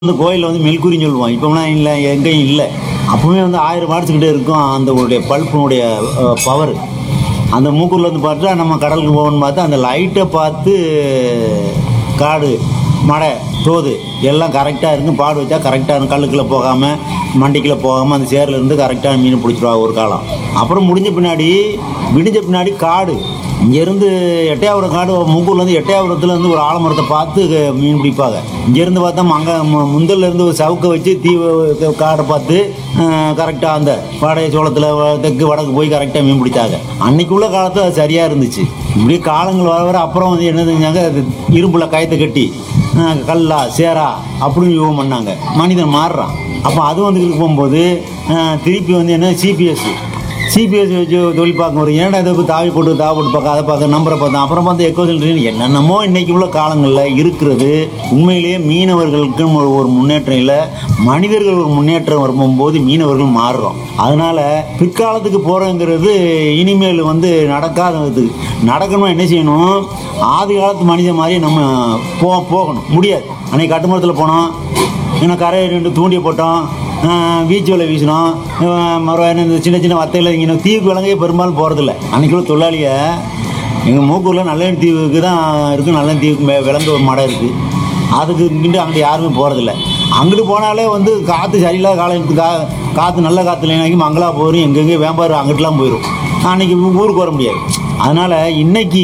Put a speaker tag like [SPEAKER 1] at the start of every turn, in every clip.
[SPEAKER 1] இந்த கோயிலில் வந்து மெல்குரின்னு சொல்லுவோம் இப்போலாம் இல்லை எங்கேயும் இல்லை அப்போவே வந்து ஆயிரம் வாட்ஸ்கிட்ட இருக்கும் அந்த உடைய பல்பினுடைய பவர் அந்த மூக்கூரில் வந்து பார்த்தா நம்ம கடலுக்கு போகணும்னு பார்த்தா அந்த லைட்டை பார்த்து காடு மடை தோது எல்லாம் கரெக்டாக இருக்கும் பாடு வச்சா கரெக்டாக இருக்கும் கல்லுக்குள்ளே போகாமல் மண்டிக்குள்ளே போகாமல் அந்த சேரில் இருந்து கரெக்டாக மீன் பிடிச்சிருவாங்க ஒரு காலம் அப்புறம் முடிஞ்ச பின்னாடி விடிஞ்ச பின்னாடி காடு இங்கேருந்து எட்டையாபுரம் காடு மூக்கூர்லேருந்து எட்டையாபுரத்துல இருந்து ஒரு ஆலமரத்தை பார்த்து க- மீன் பிடிப்பாங்க இங்கேருந்து பார்த்தா அங்கே முந்தல்ல இருந்து ஒரு சவுக்கை வச்சு தீ க- காடை பார்த்து கரெக்டாக அந்த வாடகை சோளத்தில் தெற்கு வடக்கு போய் கரெக்டாக மீன் பிடிச்சாங்க அன்னைக்கு உள்ள காலத்தில் அது சரியாக இருந்துச்சு இப்படி காலங்கள் வர வர அப்புறம் வந்து என்ன செஞ்சாங்க அது இரும்புல கயத்தை கட்டி அஹ், கல்லா சேரா அப்படின்னு யூகம் பண்ணாங்க மனிதன் மாறுறான் அப்போ அது வந்து போகும்போது அஹ், திருப்பி வந்து என்ன சிபிஎஸ் சிபிஎஸ் வச்சு தொழில் பார்க்க வரும் ஏன்டா இதை போய் தாவி போட்டு தாவி போட்டு பார்க்க அதை பார்க்க நம்பரை பார்த்தேன் அப்புறம் பார்த்து எக்கோ சிலிண்டர் என்னென்னமோ இன்னைக்கு உள்ள காலங்களில் இருக்கிறது உண்மையிலேயே மீனவர்களுக்கு ஒரு ஒரு முன்னேற்றம் இல்லை மனிதர்கள் ஒரு முன்னேற்றம் வரும்போது மீனவர்கள் மாறுறோம் அதனால பிற்காலத்துக்கு போகிறோங்கிறது இனிமேல் வந்து நடக்காதது நடக்கணும்னா என்ன செய்யணும் ஆதி காலத்து மனித மாதிரி நம்ம போ போகணும் முடியாது அன்னைக்கு கட்டுமரத்தில் போனோம் இன்னும் கரையை ரெண்டு தூண்டியை போட்டோம் பீச் வலை வீசினோம் மறுபடியும் இந்த சின்ன சின்ன வத்தையில் இங்கே தீவுக்கு விலங்கே பெரும்பாலும் போகிறதில்ல அன்றைக்குள்ள தொழிலாளியை எங்கள் மூக்கூரில் நல்லெண்ணெய் தீவுக்கு தான் இருக்குது நல்லெண்ணெய் தீவுக்கு மே விளந்த ஒரு மடம் இருக்குது அதுக்கு இங்கிட்டு அங்கிட்டு யாருமே போகிறதில்ல அங்கிட்டு போனாலே வந்து காற்று சரியில்லாத காலம் கா காற்று நல்ல காற்று இல்லைனாக்கி மங்களா போயிடும் எங்கெங்கே வேம்பாரு அங்கிட்டுலாம் போயிடும் அன்றைக்கி ஊருக்கு வர முடியாது அதனால் இன்னைக்கு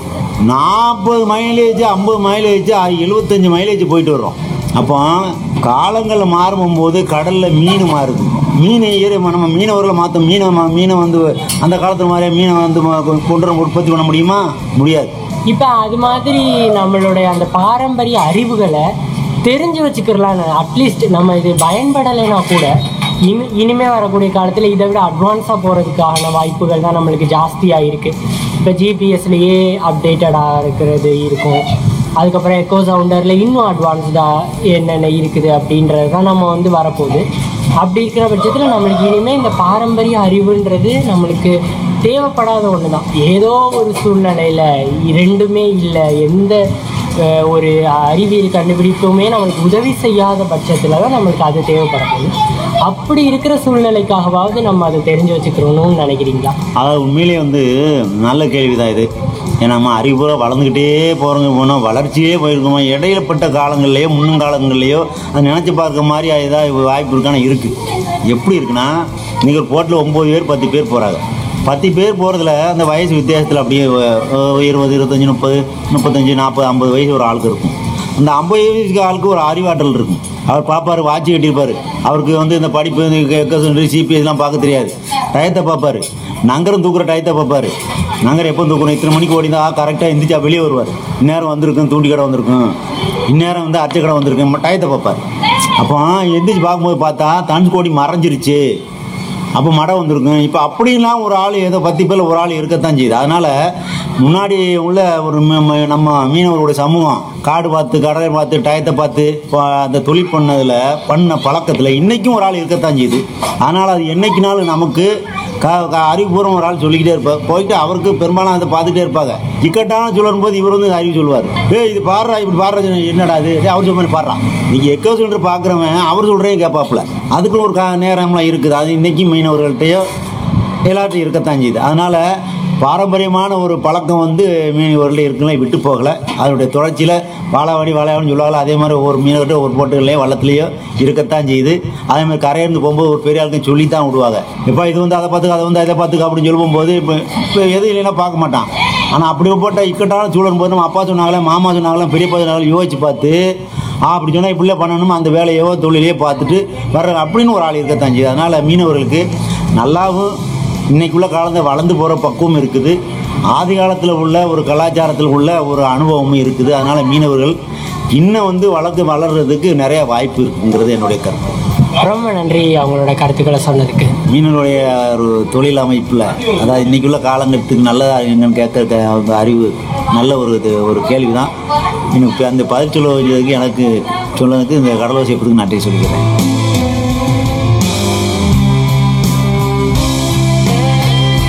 [SPEAKER 1] நாற்பது மைலேஜ் ஐம்பது மைலேஜ் எழுபத்தஞ்சு மைலேஜ் போயிட்டு வர்றோம் அப்போ காலங்கள் மாறும்போது கடலில் மீன் மாறுது மீனை ஏறி நம்ம மீனவர்களை மாற்ற மீனை ம- மீனை வந்து அந்த காலத்து மாதிரியே மீனை வந்து ம- கொண்டு வர உற்பத்தி பண்ண முடியுமா முடியாது
[SPEAKER 2] இப்போ அது மாதிரி நம்மளுடைய அந்த பாரம்பரிய அறிவுகளை தெரிஞ்சு வச்சுக்கிறலாம் அட்லீஸ்ட் நம்ம இது பயன்படலைன்னா கூட இனி இனிமே வரக்கூடிய காலத்தில் இதை விட அட்வான்ஸாக போகிறதுக்கான வாய்ப்புகள் தான் நம்மளுக்கு ஜாஸ்தியாக இருக்குது இப்போ ஜிபிஎஸ்லேயே அப்டேட்டடாக இருக்கிறது இருக்கும் அதுக்கப்புறம் எக்கோ சவுண்டரில் இன்னும் அட்வான்ஸ்டாக என்னென்ன இருக்குது அப்படின்றது தான் நம்ம வந்து வரப்போகுது அப்படி இருக்கிற பட்சத்தில் நம்மளுக்கு இனிமேல் இந்த பாரம்பரிய அறிவுன்றது நம்மளுக்கு தேவைப்படாத ஒன்று தான் ஏதோ ஒரு சூழ்நிலையில் ரெண்டுமே இல்லை எந்த அஹ், ஒரு அறிவியல் கண்டுபிடிப்புமே நம்மளுக்கு உதவி செய்யாத பட்சத்தில் தான் நம்மளுக்கு அது தேவைப்படப்போகுது அப்படி இருக்கிற சூழ்நிலைக்காகவாவது நம்ம அதை தெரிஞ்சு வச்சுக்கிறோம்னு நினைக்கிறீங்களா
[SPEAKER 1] அதாவது உண்மையிலேயே வந்து நல்ல கேள்வி தான் இது ஏன்னா நம்ம அறிவுரை வளர்ந்துக்கிட்டே போகிறவங்க போனோம் வளர்ச்சியே போயிருக்கோமா இடையிலப்பட்ட காலங்கள்லையோ முன்னுங்காலங்கள்லையோ அதை நினச்சி பார்க்க மாதிரி ஏதாவது வாய்ப்பு இருக்கான இருக்குது எப்படி இருக்குன்னா இன்னைக்கு ஒரு போட்டில் ஒம்பது பேர் பத்து பேர் போகிறாங்க பத்து பேர் போகிறதுல அந்த வயசு வித்தியாசத்தில் அப்படியே அஹ், இருபது இருபத்தஞ்சி முப்பது முப்பத்தஞ்சு நாற்பது ஐம்பது வயசு ஒரு ஆளுக்கு இருக்கும் அந்த ஐம்பது வயசுக்கு ஆளுக்கு ஒரு அறிவாற்றல் இருக்கும் அவர் பார்ப்பாரு வாட்சி கட்டியிருப்பாரு அவருக்கு வந்து இந்த படிப்பு இந்த சிபிஎஸ்லாம் பார்க்க தெரியாது டயத்தை பார்ப்பாரு நங்கரம் தூக்குற டயத்தை பார்ப்பாரு நங்கரம் எப்போ தூக்கணும் இத்தனை மணிக்கு ஓடிந்தா கரெக்டாக எந்திரிச்சா வெளியே வருவார் இந்நேரம் வந்திருக்கும் தூண்டி கடை வந்திருக்கும் இந்நேரம் வந்து அச்சை கடை வந்திருக்கும் டயத்தை பார்ப்பார் அப்போ எந்திரிச்சு பார்க்கும்போது பார்த்தா தனுஷ்கோடி மறைஞ்சிருச்சு அப்போ மடை வந்திருக்கும் இப்போ அப்படிலாம் ஒரு ஆள் ஏதோ பத்து பேர் ஒரு ஆள் இருக்கத்தான் செய்யுது அதனால் முன்னாடி உள்ள ஒரு ம- ம- நம்ம மீனவர்களுடைய சமூகம் காடு பார்த்து கடலை பார்த்து டயத்தை பார்த்து ப- அந்த தொழில் பண்ணதில் பண்ண பழக்கத்தில் இன்றைக்கும் ஒரு ஆள் இருக்கத்தான் செய்யுது அதனால் அது என்னைக்குனாலும் நமக்கு க க அறிவுபூர்வம் ஒரு ஆள் சொல்லிக்கிட்டே இருப்பார் போயிட்டு அவருக்கு பெரும்பாலும் அதை பார்த்துட்டே இருப்பாங்க இக்கட்டான சொல்லும் போது இவர் வந்து அறிவு சொல்லுவார் ஏய் இது பாடுறா இப்படி பாடுற என்னடா இது டேய், அவர் சொல்ல பாடுறான் நீங்கள் எக்கோ சிலிண்டர் பார்க்குறவன் அவர் சொல்கிறேன் கேட்பாப்புல அதுக்கு ஒரு கா நேரம்லாம் இருக்குது அது இன்றைக்கி மீனவர்கள்ட்டையோ எல்லாத்தையும் இருக்கத்தான் செய்யுது அதனால் பாரம்பரியமான ஒரு பழக்கம் வந்து மீனவர்கள் இருக்குல்ல விட்டு போகலை அதனுடைய தொடர்ச்சியில் வாழாவாடி வாழையாவன்னு சொல்லுவாங்க அதே மாதிரி ஒவ்வொரு மீனவர்கிட்ட ஒரு போட்டுகள்லையோ வள்ளத்துலேயோ இருக்கத்தான் செய்யுது அதே மாதிரி கரையிருந்து போகும்போது ஒரு பெரிய ஆளுக்கும் சொல்லி தான் விடுவாங்க இப்போ இது வந்து அதை பார்த்துக்க அதை வந்து அதை பார்த்துக்க அப்படின்னு சொல்லும்போது இப்போ இப்போ எது இல்லைன்னா பார்க்க மாட்டான் ஆனால் அப்படி போட்ட இக்கட்டான சூழல் போது நம்ம அப்பா சொன்னாங்களே மாமா சொன்னாங்களே பெரியப்பா சொன்னாங்களே யோசிச்சு பார்த்து ஆ அப்படி சொன்னால் இப்படிலாம் பண்ணணும் அந்த வேலையோ தொழிலையோ பார்த்துட்டு வர்ற அப்படின்னு ஒரு ஆள் இருக்கத்தான் செய்யுது அதனால் மீனவர்களுக்கு நல்லாவும் இன்னைக்குள்ள காலத்தில் வளர்ந்து போகிற பக்குவம் இருக்குது ஆதி காலத்தில் உள்ள ஒரு கலாச்சாரத்தில் உள்ள ஒரு அனுபவமும் இருக்குது அதனால் மீனவர்கள் இன்னும் வந்து வளர்ந்து வளர்றதுக்கு நிறைய வாய்ப்பு இருக்குங்கிறது என்னுடைய கருத்து
[SPEAKER 2] ரொம்ப நன்றி அவங்களோட கருத்துக்களை சொன்னதுக்கு
[SPEAKER 1] மீனவருடைய ஒரு தொழில் அமைப்பில் அதாவது இன்னைக்குள்ள காலங்கத்துக்கு நல்லதா என்னன்னு கேட்க க- அந்த அறிவு நல்ல ஒரு இது ஒரு கேள்வி தான் எனக்கு அந்த பதில் சொல்ல வேண்டியதுக்கு எனக்கு சொன்னதுக்கு இந்த கடலோசி எப்படி நன்றி சொல்லிக்கிறேன்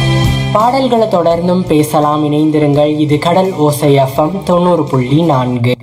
[SPEAKER 2] பாடல்களை தொடர்ந்தும் பேசலாம் இணைந்திருங்கள் இது கடல் ஓசை எஃப்எம் தொண்ணூறு புள்ளி நான்கு